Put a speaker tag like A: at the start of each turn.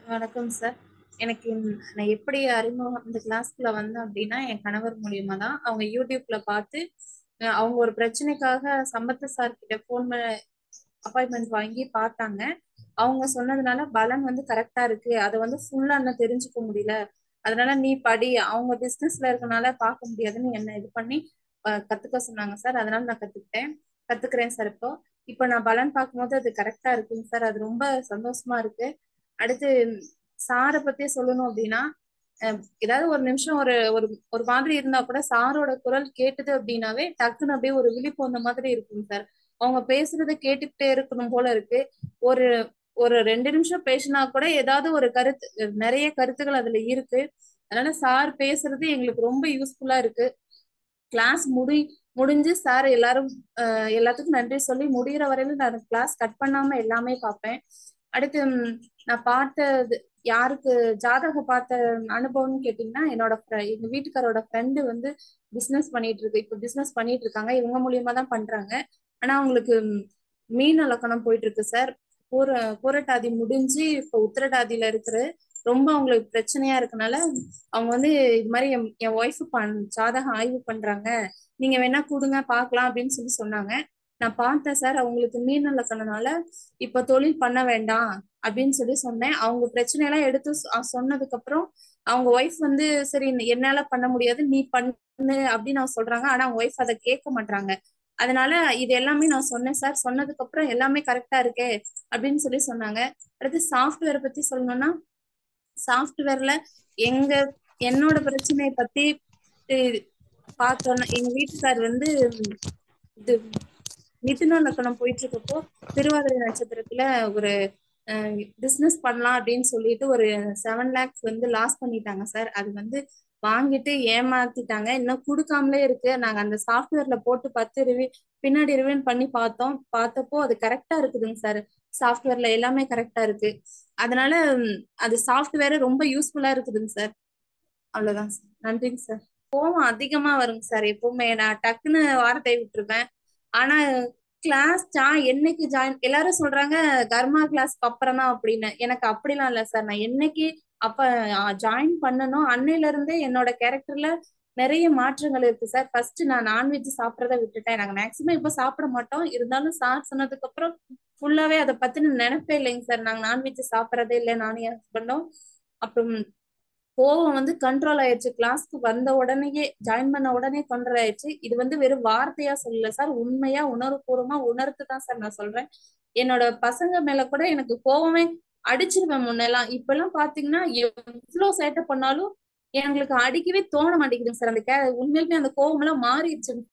A: வணக்கம் சார். எனக்கு ம் நான் எப்படி அறிமுகம் இந்த கிளாஸ்க்குள்ள வந்தேன் அப்டின்னா, என் கணவர் மூலியமா தான். அவங்க YouTubeல பார்த்து, அ அவங்க ஒரு பிரச்சனைக்காக சம்பத்து சார் கிட்ட ஃபோன் ப அப்பாயின்ட்மென்ட் வாங்கி பார்த்தாங்க. அவங்க சொன்னதுனால பலன் வந்து கரெக்ட்டா இருக்கு. அத வந்து ஃபுல்லா இன்னும் தெரிஞ்சுக்க முடியல. அதனால நீ படி. அவங்க பிசினஸ்ல இருக்கனால பார்க்க முடியாதுன்னு என்ன இது பண்ணி அ கத்துக்க சொன்னாங்க சார். அதனால நான் கத்துக்கிட்டேன். கத்துக்கிறேன் சார் இப்போ. இப்ப நான் பலன் பார்க்கும்போது அது கரெக்ட்டா இருக்குங்க சார். அது ரொம்ப சந்தோஷமா இருக்கு. அடுத்து சார பத்தி சொல்லணும் அப்டின்னா, அ ஏதாவது ஒரு நிமிஷம் ஒரு ஒரு ஒரு மாதிரி இருந்தா கூட சாரோட குரல் கேட்டது அப்டின்னாவே, டக்குனு அப்டியே ஒரு விழிப்பு வந்த மாதிரி இருக்குங்க சார். அவங்க பேசுறத கேட்டுக்கிட்டே இருக்கணும் போல இருக்கு. ஒரு ஒரு 2 நிமிஷம் பேசினா கூட ஏதாவது ஒரு கருத்து நெறைய கருத்துக்கள் அதுல இருக்கு. அதனால சார் பேசுறது எங்களுக்கு ரொம்ப யூஸ்ஃபுல்லா இருக்கு. கிளாஸ் முடி முடிஞ்சு சார் எல்லாரும் அ எல்லாத்துக்கும் நன்றி சொல்லி முடியிற வரையிலும் நான் கிளாஸ் கட் பண்ணாம எல்லாமே பார்ப்பேன். அடுத்து ம் நான் பார்த்தது யாருக்கு ஜாதகம் பார்த்த அனுபவம்னு கேட்டீங்கன்னா, என்னோட ஃப்ர எங்க வீட்டுக்காரரோட ஃப்ரெண்ட் வந்து பிசினஸ் பண்ணிட்டு இருக்கு. இப்ப பிசினஸ் பண்ணிட்டு இருக்காங்க. இவங்க மூலியமா தான் பண்றாங்க. ஆனா அவங்களுக்கு மீன லக்கணம் போயிட்டு இருக்கு சார். பூர பூரட்டாதி முடிஞ்சு இப்ப உத்திரட்டாதியில இருக்கிற ரொம்ப அவங்களுக்கு பிரச்சனையா இருக்கனால, அவங்க வந்து இது மாரி என் என் ஒய்ஃப் பண் ஜாதகம் ஆய்வு பண்றாங்க. நீங்க வேணா குடுங்க பார்க்கலாம் அப்டின்னு சொல்லி சொன்னாங்க. நான் பார்த்தேன் சார். அவங்களுக்கு மீன லக்கணனால இப்ப தொழில் பண்ண வேண்டாம் அப்டின்னு சொல்லி சொன்னேன். அவங்க பிரச்சனையெல்லாம் எடுத்து சொ சொன்னதுக்கப்புறம் அவங்க ஒய்ஃப் வந்து சரி என்னால பண்ண முடியாது. நீ பண்ணு அப்டின்னு அவங்க சொல்றாங்க. ஆனா அவங்க ஒய்ஃப் அத கேட்க மாட்றாங்க. அதனால இது எல்லாமே நான் சொன்னேன் சார். சொன்னதுக்கப்புறம் எல்லாமே கரெக்ட்டா இருக்கே அப்டின்னு சொல்லி சொன்னாங்க. அடுத்து சாஃப்ட்வேர் பத்தி சொல்லணும்னா, சாஃப்ட்வேர்ல எங்க என்னோட பிரச்சனைய பத்தி இ பார்த்தோம்னா, எங்க வீட்டுக்கார் வந்து இது மிதுன லக்கணம் போயிட்டு இருக்கப்போ, திருவாதிரை நட்சத்திரத்துல ஒரு அ பிசினஸ் பண்ணலாம் அப்டின்னு சொல்லிட்டு ஒரு 7 லேக்ஸ் வந்து லாஸ் பண்ணிட்டாங்க சார். அது வந்து வாங்கிட்டு ஏமாத்திட்டாங்க. இன்னும் குடுக்காமலே இருக்கு. நாங்க அந்த சாஃப்ட்வேர்ல போட்டு பார்த்து ரிவி பின்னாடி ரிவைண்ட் பண்ணி பார்த்தோம். பார்த்தப்போ அது கரெக்ட்டா இருக்குதுங்க சார். சாஃப்ட்வேர்ல எல்லாமே கரெக்ட்டா இருக்கு. அதனால அது சாஃப்ட்வேர் ரொம்ப யூஸ்ஃபுல்லா இருக்குதுங்க சார். அவ்வளோதான் சார். நன்றிங்க சார். கோவம் அதிகமா வருங்க சார் எப்பவுமே. நான் டக்குன்னு வார்த்தைய விட்டுருவேன். ஆனா கிளாஸ் ஜா என்னைக்கு ஜாயின் எல்லாரும் சொல்றாங்க கர்மா கிளாஸ்க்கு அப்புறம் தான் அப்டின்னு. எனக்கு அப்டிலாம் இல்ல சார். நான் என்னைக்கு அப்ப அ ஜாயின் பண்ணனோ அன்னையில இருந்தே என்னோட கேரக்டர்ல நெறைய மாற்றங்கள் இருக்கு சார். ஃபர்ஸ்ட் நான் நான்வெஜ் சாப்பிடுறத விட்டுட்டேன். நாங்க மேக்ஸிமம் இப்ப சாப்பிட மாட்டோம். இருந்தாலும் சார் சொன்னதுக்கப்புறம் ஃபுல்லாவே அத பத்தின நெனப்பே இல்லைங்க சார். நாங்க நான்வெஜ் சாப்பிடுறதே இல்ல நானும் என் ஹஸ்பண்டும். அப்புறம் கோவம் வந்து கண்ட்ரோல் ஆயிருச்சு. கிளாஸ்க்கு வந்த உடனேயே ஜாயின் பண்ண உடனே கண்ட்ரோல் ஆயிருச்சு. இது வந்து வெறும் வார்த்தையா சொல்லல சார். உண்மையா உணர்வுபூர்வமா உணர்ந்து தான் சார் நான் சொல்றேன். என்னோட பசங்க மேல கூட எனக்கு கோவமே அடிச்சிருவேன் முன்னெல்லாம். இப்பலாம் பார்த்தீங்கன்னா, எவ்ளோ சேட்ட பண்ணாலும் எங்களுக்கு அடிக்கவே தோண மாட்டேங்குதுங்க சார். அந்த கே உண்மையாலுமே அந்த கோவம்லாம் மாறிருச்சுங்க